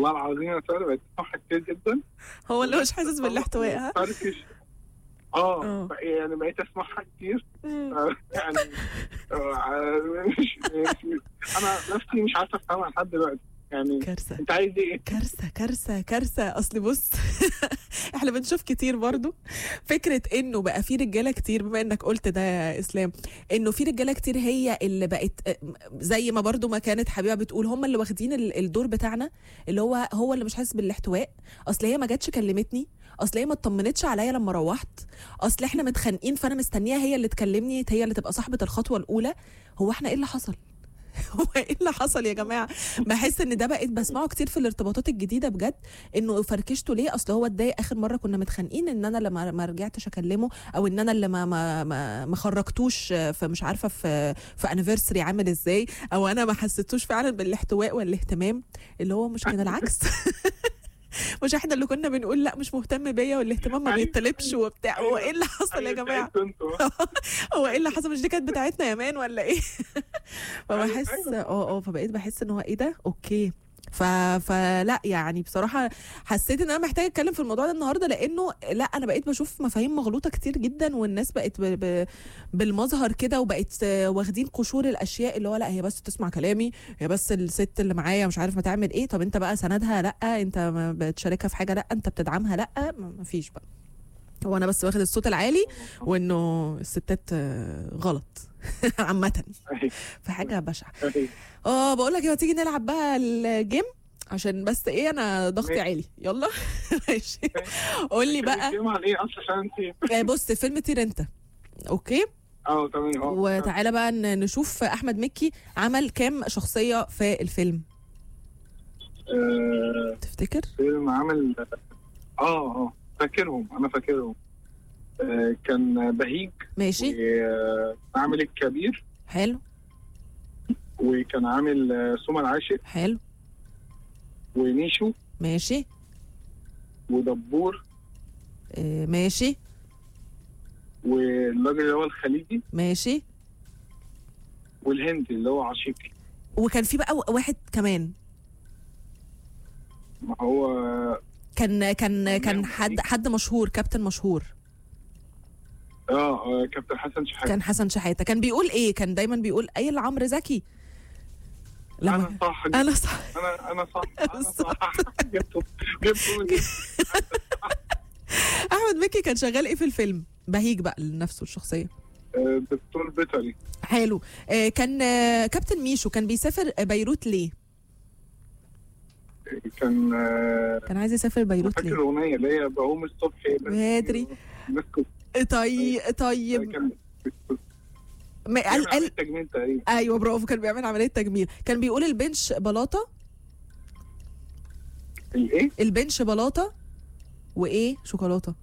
والله العظيم يا ساره بقيت اسمعها كتير جدا هو اللي مش حاسس بالاحتواء ها فركش اه آه. يعني بقيت اسمعها كتير مم. آه، يعني آه، مش مش- انا نفسي مش عارفه افهمها لحد دلوقتي يعني كارثه انت عايز ايه؟ كارثه كارثه كارثه اصل بص احنا بنشوف كتير برضو فكره انه بقى في رجاله كتير بما انك قلت ده يا اسلام انه في رجاله كتير هي اللي بقت زي ما برضو ما كانت حبيبه بتقول هم اللي واخدين ال- الدور بتاعنا اللي هو هو اللي مش حاسس بالاحتواء اصل هي ما جاتش كلمتني اصل هي ما اطمنتش عليا لما روحت اصل احنا متخانقين فانا مستنياها هي اللي تكلمني هي اللي تبقى صاحبه الخطوه الاولى هو احنا ايه اللي حصل هو ايه اللي حصل يا جماعه بحس ان ده بقيت بسمعه كتير في الارتباطات الجديده بجد انه فركشته ليه اصل هو اتضايق اخر مره كنا متخانقين ان انا لما ما رجعتش اكلمه او ان انا اللي ما ما ما, ما خرجتوش في مش عارفه في في انيفرساري عامل ازاي او انا ما حسيتوش فعلا بالاحتواء والاهتمام اللي هو مش كان العكس مش احنا اللي كنا بنقول لا مش مهتم بيا والاهتمام ما أيوة. بيطلبش وبتاع هو ايه اللي حصل يا جماعه بتاعتكوا انتوا. هو ايه اللي حصل مش دي كانت بتاعتنا يا مان ولا ايه فبحس أيوة. اه اه فبقيت بحس ان هو ايه ده اوكي ف... فلا يعني بصراحه حسيت ان انا محتاجه اتكلم في الموضوع ده النهارده لانه لا انا بقيت بشوف مفاهيم مغلوطه كتير جدا والناس بقت ب... ب... بالمظهر كده وبقت آه، واخدين قشور الاشياء اللي هو لا هي بس تسمع كلامي هي بس الست اللي معايا مش عارف ما تعمل ايه طب انت بقى سندها لا انت ما بتشاركها في حاجه لا انت بتدعمها لا ما ما فيش بقى هو انا بس واخد الصوت العالي وانه الستات آه، غلط عامه أيوة. في حاجه بشعه أيوة. اه بقول لك ما تيجي نلعب بقى الجيم عشان بس ايه انا ضغطي ماشي. عالي يلا ماشي قول لي بقى الكلمة عن ايه اصلا عشان انت آه، بص فيلم طير انت اوكي اه تمام اه وتعالى بقى ن- نشوف احمد مكي عمل كام شخصيه في الفيلم آه، تفتكر فيلم عامل اه اه فاكرهم انا فاكرهم آه، كان بهيج ماشي وعامل الكبير حلو وكان عامل آه، سوما العاشق حلو ونيشو ماشي ودبور آه، ماشي والراجل اللي هو الخليجي ماشي والهندي اللي هو عشيقي وكان في بقى واحد كمان ما هو كان كان كان حد حد مشهور كابتن مشهور اه آه، كابتن حسن شحاته كان حسن شحاته كان بيقول ايه كان دايما بيقول اي لعمرو زكي لما انا صح انا صح انا انا صح انا بالظبط. صح جبته جبته من- احمد مكي كان شغال ايه في الفيلم بهيج بقى لنفسه الشخصيه آه، دكتور بيطري حلو آه كان آه كابتن ميشو كان بيسافر بيروت ليه كان آه، كان عايز يسافر بيروت فاكر ليه الاغنيه اللي هي بقوم الصبح بدري. مسكوا طيب طيب كان ما قال كان عامل قال تجميل تقريبا ايوه برافو كان بيعمل عمليه تجميل كان بيقول البنش بلاطه الايه؟ البنش بلاطه وايه شوكولاته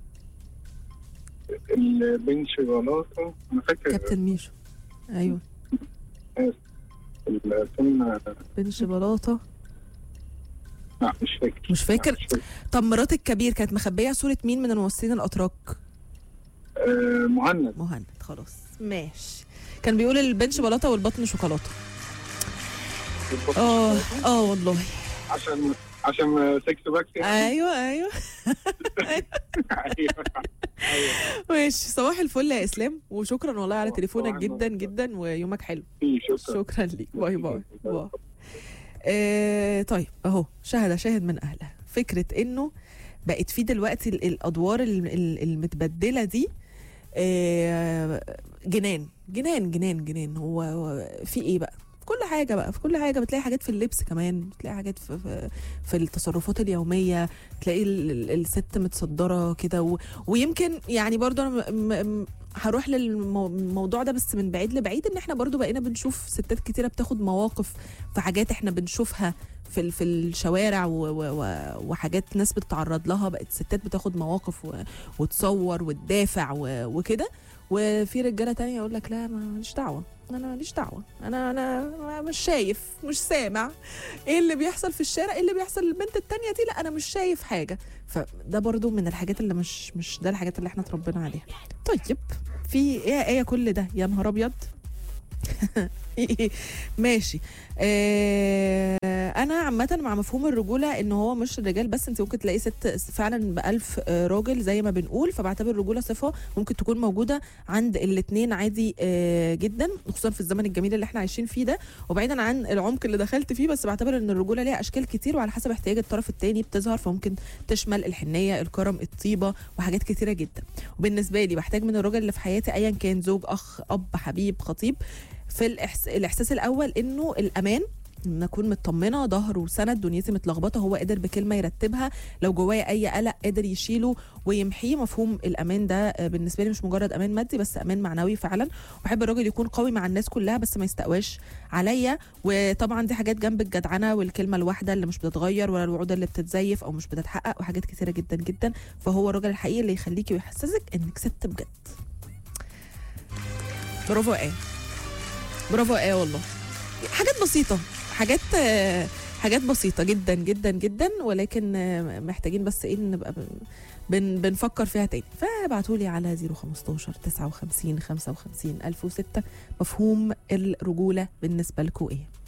البنش غلاطه انا فاكر كابتن ميشو ايوه الفيلم بنش بلاطه لا مش فاكر مش فاكر لا، مش فاكر طب مرات الكبير كانت مخبيه صوره مين من الممثلين الاتراك آه، مهند مهند خلاص ماشي كان بيقول البنش بلاطه والبطن شوكولاته اه اه والله عشان عشان سكس باكس يعني. ايوه ايوه ايوه ايوه ماشي صباح الفل يا اسلام وشكرا والله على صباح تليفونك النور. جدا جدا ويومك حلو شكرا شكرا ليك باي باي باي آه طيب اهو شهد شاهد من اهلها فكره انه بقت في دلوقتي ال- الادوار ال- ال- المتبدله دي آه، جنان جنان جنان جنان هو هو في ايه بقى في كل حاجه بقى في كل حاجه بتلاقي حاجات في اللبس كمان بتلاقي حاجات في في, في التصرفات اليوميه تلاقي ال- ال- الست متصدره كده و- ويمكن يعني برضو انا م- م- هروح للموضوع ده بس من بعيد لبعيد ان احنا برضو بقينا بنشوف ستات كتيره بتاخد مواقف في حاجات احنا بنشوفها في ال- في الشوارع و- و- و- وحاجات ناس بتتعرض لها بقت ستات بتاخد مواقف و- وتصور وتدافع و- وكده وفي رجاله تانية يقول لك لا ماليش دعوه انا ماليش دعوه انا انا مش شايف مش سامع ايه اللي بيحصل في الشارع ايه اللي بيحصل للبنت التانية دي لا انا مش شايف حاجه فده برضو من الحاجات اللي مش مش ده الحاجات اللي احنا اتربينا عليها طيب في ايه ايه كل ده يا نهار ابيض ماشي آه انا عامه مع مفهوم الرجوله ان هو مش الرجال بس انت ممكن تلاقي ست فعلا بألف آه، راجل زي ما بنقول فبعتبر الرجوله صفه ممكن تكون موجوده عند الاثنين عادي آه، جدا خصوصا في الزمن الجميل اللي احنا عايشين فيه ده وبعيدا عن العمق اللي دخلت فيه بس بعتبر ان الرجوله ليها اشكال كتير وعلى حسب احتياج الطرف الثاني بتظهر فممكن تشمل الحنيه الكرم الطيبه وحاجات كتيره جدا وبالنسبه لي بحتاج من الراجل اللي في حياتي ايا كان زوج اخ اب حبيب خطيب في الإحس... الاحساس الاول انه الامان ان اكون مطمنه ظهر وسند دنيتي متلخبطه هو قادر بكلمه يرتبها لو جوايا اي قلق قادر يشيله ويمحيه مفهوم الامان ده آه، بالنسبه لي مش مجرد امان مادي بس امان معنوي فعلا وبحب الراجل يكون قوي مع الناس كلها بس ما يستقواش عليا وطبعا دي حاجات جنب الجدعنه والكلمه الواحده اللي مش بتتغير ولا الوعود اللي بتتزيف او مش بتتحقق وحاجات كتيره جدا جدا فهو الراجل الحقيقي اللي يخليكي ويحسسك انك ست بجد برافو ايه برافو ايه والله حاجات بسيطه حاجات آه، حاجات بسيطة جدا جدا جدا ولكن آه، محتاجين بس ايه نبقى بن- بن بنفكر فيها تاني فابعتوا لي على 015 59 55 1006 مفهوم الرجولة بالنسبة لكم ايه